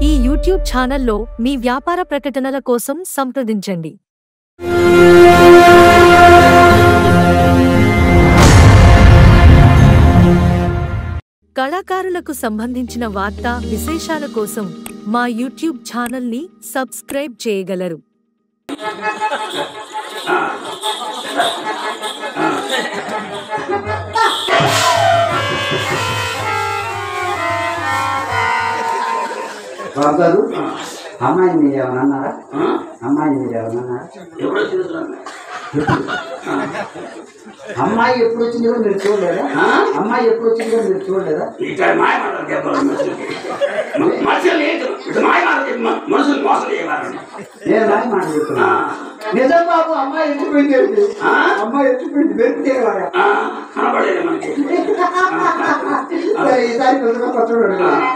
ఈ యూట్యూబ్ ఛానల్లో మీ వ్యాపార ప్రకటనల కోసం సంప్రదించండి కళాకారులకు సంబంధించిన వార్తా విశేషాల కోసం మా యూట్యూబ్ ఛానల్ని సబ్స్క్రైబ్ చేయగలరు బాబు గారు అమ్మాయిని మీరు ఏమైనా అన్నారా అమ్మాయిని మీరు ఏమైనా అన్నారా ఎప్పుడో చూస్తున్నాను అమ్మాయి ఎప్పుడు వచ్చింది కూడా మీరు చూడలేదా అమ్మాయి ఎప్పుడు వచ్చింది కూడా మీరు చూడలేదా ఇక్కడ మాయ మాటలు చెప్పాలి మనుషులకి మ- మనుషులు లేదు ఇటు మాయ మాటలు చెప్పి మ- మనుషులు మోసం చేయగలరు నేను రాని మాట చెప్తున్నా నిజం బాబు అమ్మాయి ఎత్తిపోయింది ఏంటి? ఆ? అమ్మాయి ఎత్తిపోయింది వెళ్తే కనపడలేదు మనకి ఈసారి కొద్దిగా చూడండి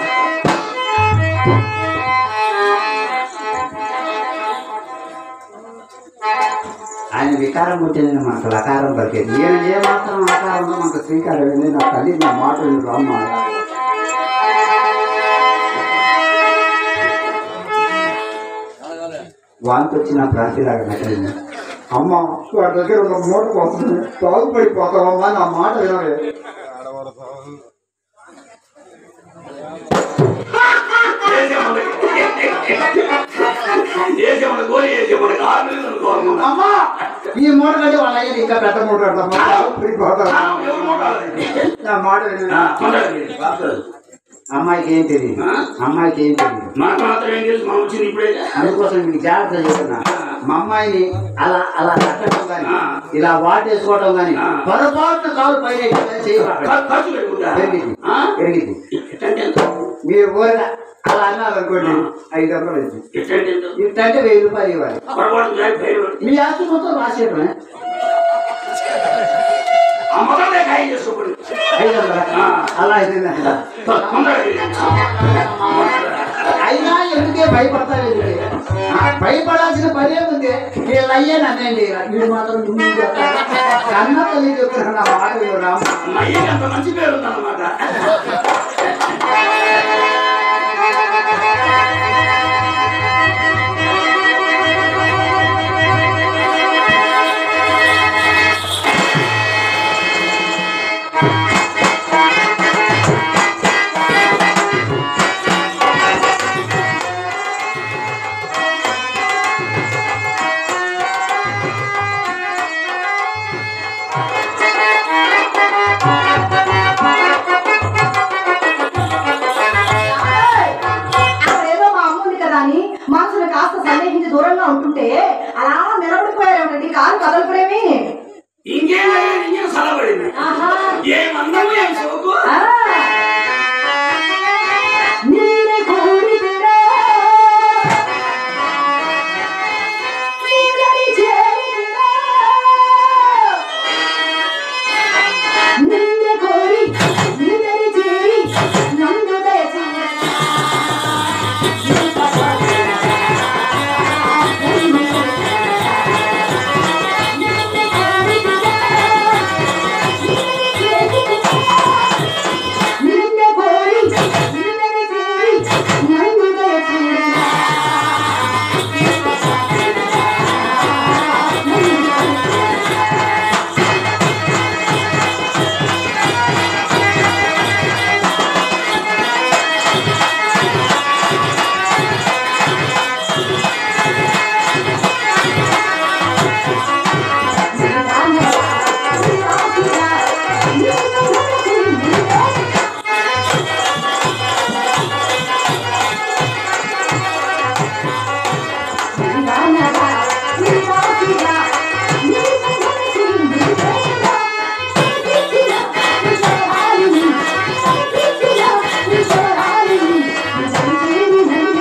ఆయన వికారం పుట్టింది మనకు లకారం పలికేది ఈయన ఏ మాత్రం ఆకారంలో మనకు శ్రీకారం వెళ్ళి నా తల్లి నా మాట విను అమ్మ వాంతి వచ్చిన ప్రాంతిలాగా నటింది అమ్మ వాడి దగ్గర ఒక మూట పోతుంది బాగుపడిపోతావమ్మా నా మాట వినవే దేశం గోలి దేశం ఆరు నెలలు అనుకోవాలి అమ్మా ఈ మూట కంటే వాళ్ళ అయ్యేది ఇంకా పెద్ద మూట కడతామా బాగుపడిపోతావా ఎవరు మోటారు నా మాట విను అమ్మాయికి ఏం తెలియదు అమ్మాయికి ఏం తెలియదు మనకు మాత్రం ఏం తెలుసు మనం వచ్చింది ఇప్పుడే అందుకోసం మీకు జాగ్రత్త చెప్తున్నా మా అమ్మాయిని అలా అలా కట్టడం కానీ ఇలా వాటేసుకోవడం కానీ పొరపాటున కాలు పైన ఎక్కడం చేయబాకండి. ఖర్చు- ఖర్చు పెట్టుకుంటా పెరిగింది ఆ? పెరిగింది ఎట్టంటే ఎంత? మీరు ఊరగా అలా అన్నారు అనుకోండి ఐదు వందలు అవుతుంది ఎట్టంటే ఎంత? ఇంతంటే వెయ్యి రూపాయలు ఇవ్వాలి పొరపాటు జారి పైన పడి. మీ ఆస్తి మొత్తం రాసేయడమే ఆ మొదలే ఖాయం చేసుకోకూడదు ఐదు వందల అలా అయితే తొందరగా చేయండి. అయినా ఎందుకే భయపడతారు ఎందుకే ఆ, భయపడాల్సిన పనే ఉంది వీళ్ళు అయ్యే నన్నండి వీడు మాత్రం ముందు చెప్తాడు. కన్న తల్లి చెప్తున్నా నా మాట విను రామ మా అయ్యకి అంత మంచి పేరు ఉందన్నమాట ఏదో మా అమ్మ ఉంది కదా అని మనసును కాస్త సందేహించి దూరంగా ఉంటుంటే అలా నిలబడిపోయారేమిటండి కారు కదలపడేమి ఇంకేం లేదు, ఇంకేం సలబడింది ఆహా ఏం అందము ఏం సోకు ఆ. నీరే కోరితిరా. నీదరి చేరితిరా. నిన్నే కోరి నీదరి చేరి నన్ను దయచేయరా. నిన్నే కోరితిరా. నిన్నే కోరి నిన్నని చేరి నన్ను దయచేయరా. Thank you.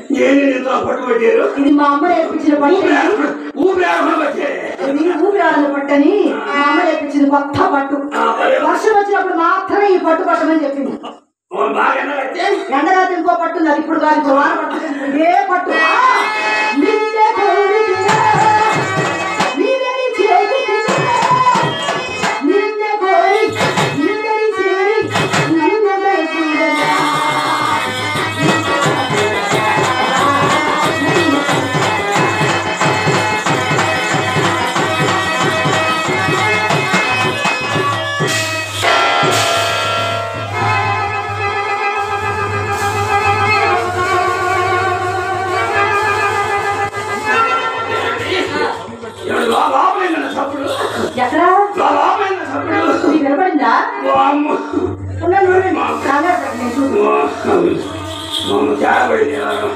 ఏంటి ఇంట్లో పట్టుబట్టారు ఇది మా అమ్మ నేర్పించిన ఊపిరి పట్టు ఆడ- ఊపిరి ఆడకుండా వచ్చే ఇది ఊపిరాడల పట్టని మా అమ్మ నేర్పించింది కొత్త పట్టు వర్షం వచ్చినప్పుడు మాత్రమే ఈ పట్టు పట్టమని చెప్పింది బాగా ఎండగట్టే ఎండరాత్రి ఇంకో పట్టు ఉంది అది ఇప్పుడు కాదు ఇంకో వారం పడుతుంది ఏ పట్టు ఆ! నిన్నే కోరితినా, నీదని చేరితినా, నిన్నే కోరి, నీదని చేరి, నిన్ను వేసినదా. ఎవరు లో- లోపలేందన్న సప్పుడు ఎక్కడా లో- లోపలేందన్న సప్పుడు నీకు వినపడిందా ఓ అమ్మ ఉండండి, ఉండండి. కంగారు పడకు, నేను చూస్తాను. ఓ మమ్మ తేడా పడింది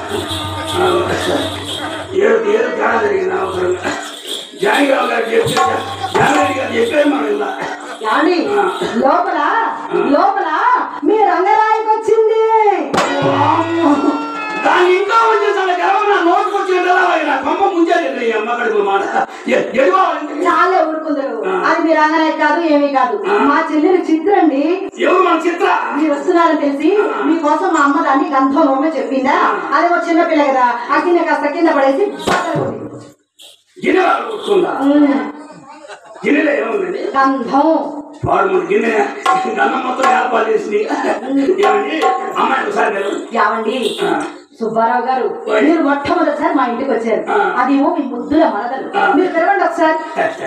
ఏదో ఏదో తేడా జరిగింది అవసరంగా జానకిరావు గారు చెప్పి జానకి గారు చెప్పారు మనం ఇలా ఏమండి లోపల లోపల మీ రంగరాయికి వచ్చింది ఓ అమ్మ. దాన్ని ఇంకా వచ్చే చాలా గర్వం నా నోటుకు వచ్చిందా నా కొమ్మ ముంచేది ఈ అమ్మ కడుపు మాట ఎడిపోవాలి చాలే ఊరుకుందరు అది మీ రంగరాయి కాదు ఏమీ కాదు మా చెల్లెలు చిత్రండి ఎవరు మన చిత్ర మీరు వస్తున్నారని తెలిసి మీకోసం మా అమ్మ దాన్ని గంధం బొమ్మ చెప్పిందా అది ఒక చిన్న పిల్ల కదా ఆ కింద కాస్త కింద పడేసి పక్కన కొట్టింది. గిన్నె వస్తుందా ఉమ్, గిన్నెలో ఏముందండి గంధం వాడు మన గిన్నె గన్నం మొత్తం ఏర్పాటు చేసింది ఏమండి అమ్మాయి ఒకసారి మీరు యావండి సుబ్బారావు గారు మీరు మొట్టమొదటిసారి మా ఇంటికి వచ్చారు ఆ. అదేమో మీ ముద్దుల మరదలు ఆ. మీరు తెరవండి ఒకసారి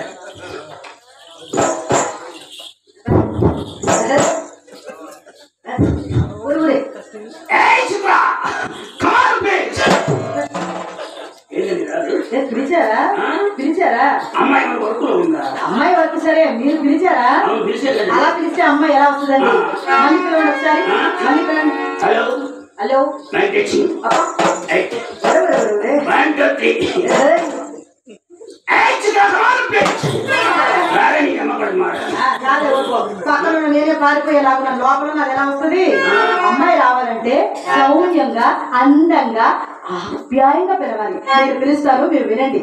ఊరు ఊరే ఏయ్ చిత్ర కమాన్ బేచ్ ఏంటండి రాదు ఏ, పిలిచారా ఆ? పిలిచారా అమ్మాయి మన వర్క్లో ఉందా అమ్మాయి వరకు సరే మీరు పిలిచారా అవును పిలిచే కదా అలా పిలిస్తే అమ్మాయి ఎలా వస్తుందండి మళ్ళీ పిలవండి ఒకసారి మళ్ళీ పిలవండి హలో హలో నైన్ టెక్సింగ్ అబ్బా. ఎయిట్ ఒరే, ఒరే, ఒరే, ఒరే. వన్ టూ త్రీ ఏయ్. ఏయ్ చిత్ర కమాన్ బేచ్ రారే నీ అమ్మ కూడా మాట ఆ, చాలే ఊరుకో. పక్కన ఉన్న నేనే పారిపోయేలాగా లోపల నాకు ఎలా వస్తుంది అమ్మాయి రావాలంటే సౌమ్యంగా అందంగా ఆప్యాయంగా పిలవాలి మీరు పిలుస్తారు మీరు వినండి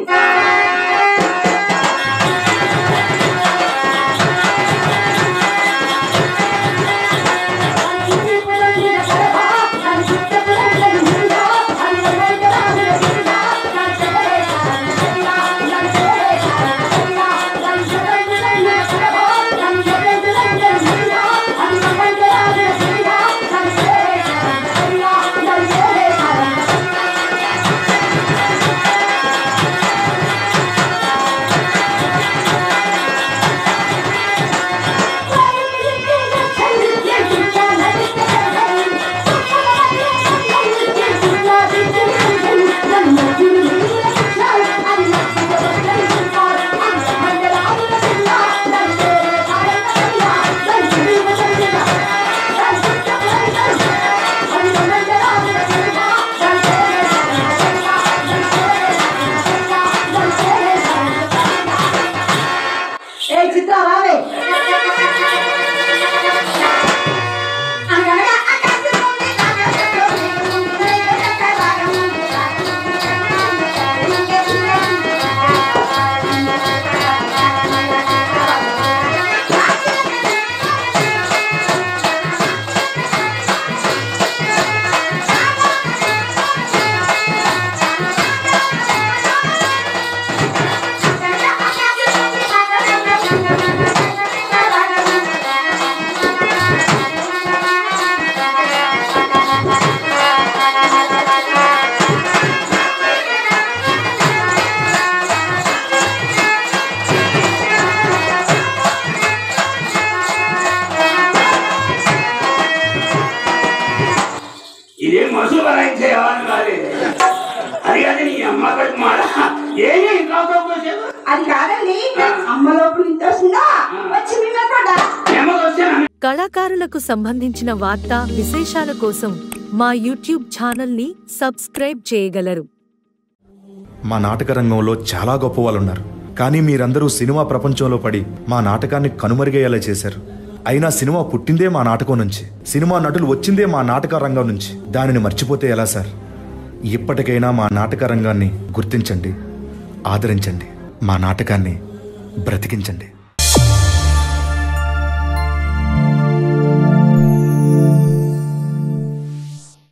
ఏ చిత్ర రావే ఇదేం మనుషులు భరాయించే వ్యవహారం కాదు అది కాదు నీ అమ్మ కడుపు మాట ఏమి ఇంట్లో వచ్చేది అది కాదండి అమ్మ లోపల ఇంత వస్తుందా వచ్చి మీ మీద పడ్డా నెమ్మది వస్తే నన్ను కళాకారులకు సంబంధించిన వార్తా విశేషాల కోసం మా యూట్యూబ్ ఛానల్ని సబ్స్క్రైబ్ చేయగలరు మా నాటక రంగంలో చాలా గొప్ప వాళ్ళు ఉన్నారు కానీ మీరందరూ సినిమా ప్రపంచంలో పడి మా నాటకాన్ని కనుమరుగయ్యేలా చేశారు అయినా సినిమా పుట్టిందే మా నాటకం నుంచి సినిమా నటులు వచ్చిందే మా నాటక రంగం నుంచి దానిని మర్చిపోతే ఎలా సార్ ఇప్పటికైనా మా నాటక రంగాన్ని గుర్తించండి ఆదరించండి మా నాటకాన్ని బ్రతికించండి